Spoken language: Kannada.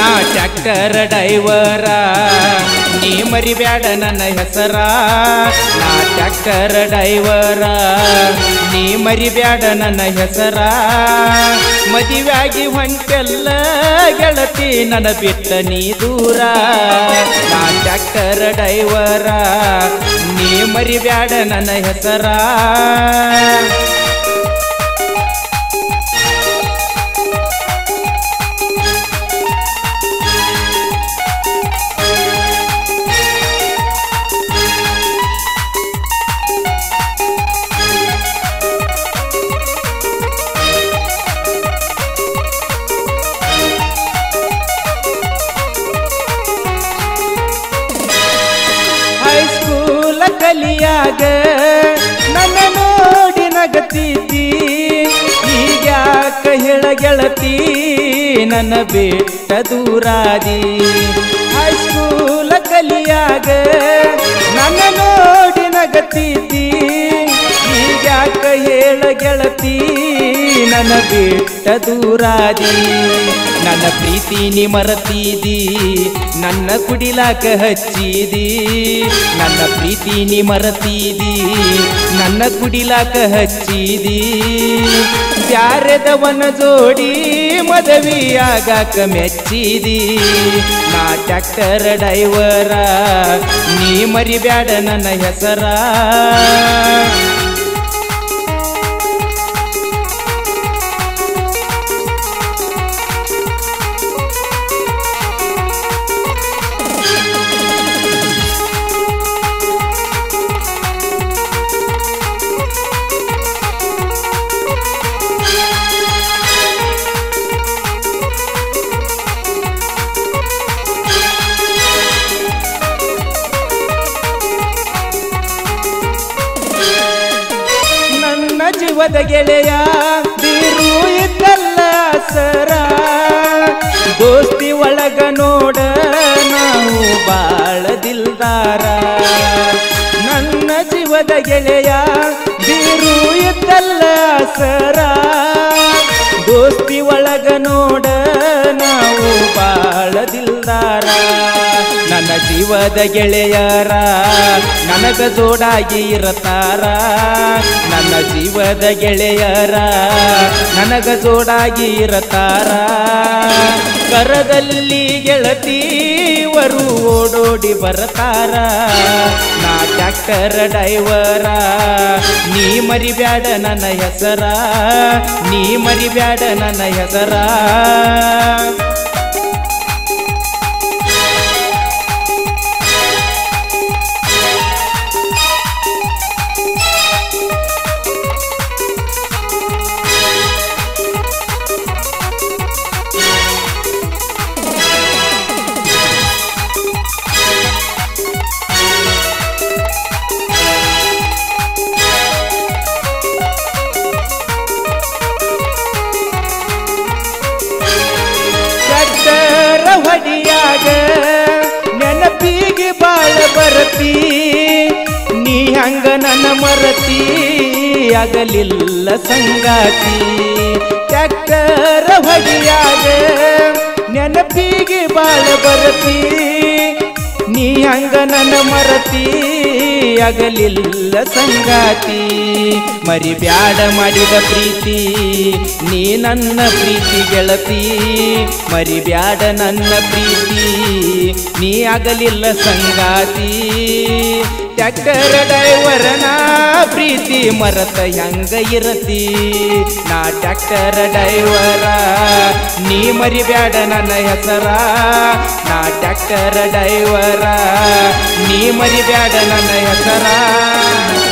ನಾ ಟ್ರ್ಯಾಕ್ಟರ್ ಡೈವರ ನೀ ಮರಿಬ್ಯಾಡ ನನ್ನ ಹೆಸರ ನಾ ಟ್ರ್ಯಾಕ್ಟರ್ ಡೈವರ ನೀ ಮರಿಬ್ಯಾಡ ನನ್ನ ಹೆಸರ ಮದುವೆಯಾಗಿ ಹೊಂಟೆಲ್ಲ ಗೆಳತಿ ನನ್ನ ಬಿಟ್ಟ ನೀ ದೂರ ನಾ ಟ್ರ್ಯಾಕ್ಟರ್ ಡೈವರ ನೀ ಮರಿಬ್ಯಾಡ ನನ್ನ ಹೆಸರ ಹೈಸ್ಕೂಲ ಕಲಿಯಾಗ ನನ್ನ ನೋಡಿ ನಗತೀತಿ ಈಗ್ಯಾಕ ಹೇಳ ಗೆಳತಿ ನನ್ನ ಬಿಟ್ಟ ದೂರಾದಿ ಹೈಸ್ಕೂಲ ಕಲಿಯಾಗ ನನ್ನ ನೋಡಿ ನಗತೀತಿ ಈಗ್ಯಾಕ ಹೇಳ ಗೆಳತಿ ನನ್ನ ಬಿಟ್ಟ ದೂರಾದಿ ನನ್ನ ಪ್ರೀತಿ ನೀ ಮರತೀದಿ ನನ್ನ ಕುಡಿಲಾಕ ಹಚ್ಚಿದಿ ನನ್ನ ಪ್ರೀತಿ ನೀ ಮರತೀದಿ ನನ್ನ ಕುಡಿಲಾಕ ಹಚ್ಚಿದಿ ಬ್ಯಾರೆದವನ ಜೋಡಿ ಮದವಿಯಾಗಾಕ ಮೆಚ್ಚಿದಿ ನಾ ಟ್ರ್ಯಾಕ್ಟರ್ ಡೈವರ ನೀ ಮರಿಬ್ಯಾಡ ನನ್ನ ಹೆಸರ ನನ್ನ ಜೀವದ ಗೆಳೆಯ ಬೀರು ಇದ್ದಲ್ಲ ಸರ ದೋಸ್ತಿ ಒಳಗ ನೋಡ ನಾವು ಬಾಳ ದಿಲ್ದಾರ ನನ್ನ ಜೀವದ ಗೆಳೆಯ ಬೀರು ಇದ್ದಲ್ಲ ಸರ ದೋಸ್ತಿ ಒಳಗ ನೋಡ ನಾವು ಬಾಳ ದಿಲ್ದಾರ ನನ್ನ ಜೀವದ ಗೆಳೆಯರ ನನಗ ಜೋಡಾಗಿ ಇರತಾರ ನನ್ನ ಜೀವದ ಗೆಳೆಯರ ನನಗ ಜೋಡಾಗಿ ಇರತಾರ ಕರದಲ್ಲಿ ಗೆಳತಿವರು ಓಡೋಡಿ ಬರತಾರ ನಾ ಟ್ರ್ಯಾಕ್ಟರ್ ಡೈವರ ನೀ ಮರಿಬ್ಯಾಡ ನನ್ನ ಹೆಸರ ನೀ ಮರಿಬ್ಯಾಡ ನನ್ನ ಹೆಸರ ಚಟ್ಟರ ಹೊಡಿಯಾಗ ನೆನಪಿಗೆ ಬಾಳ ಬರತಿ ನೀ ಹಂಗ ನನ್ನ ಮರತಿ ಆಗಲಿಲ್ಲ ಸಂಗಾತಿ ಚಟ್ಟರ ಹೊಡಿಯಾಗ ನೆನಪಿಗೆ ಬಾಳ ಬರತಿ ನೀ ಹಂಗ ನನ್ನ ಮರತಿ ಆಗಲಿಲ್ಲ ಸಂಗಾತಿ ಮರಿಬ್ಯಾಡ ಮಾಡಿದ ಪ್ರೀತಿ ನೀ ನನ್ನ ಪ್ರೀತಿ ಗೆಳತಿ ಮರಿಬ್ಯಾಡ ನನ್ನ ಪ್ರೀತಿ ನೀ ಆಗಲಿಲ್ಲ ಸಂಗಾತಿ ಟ್ರ್ಯಾಕ್ಟರ್ ಡೈವರನ ಪ್ರೀತಿ ಮರತ ಹೆಂಗ ಇರತಿ ನಾ ಟ್ರ್ಯಾಕ್ಟರ್ ಡೈವರ ನೀ ಮರಿಬ್ಯಾಡ ನನ್ನ ಹೆಸರ ನಾ ಟ್ರ್ಯಾಕ್ಟರ್ ಡೈವರ ನೀ ಮರಿಬ್ಯಾಡ ನನ್ನ ಹೆಸರ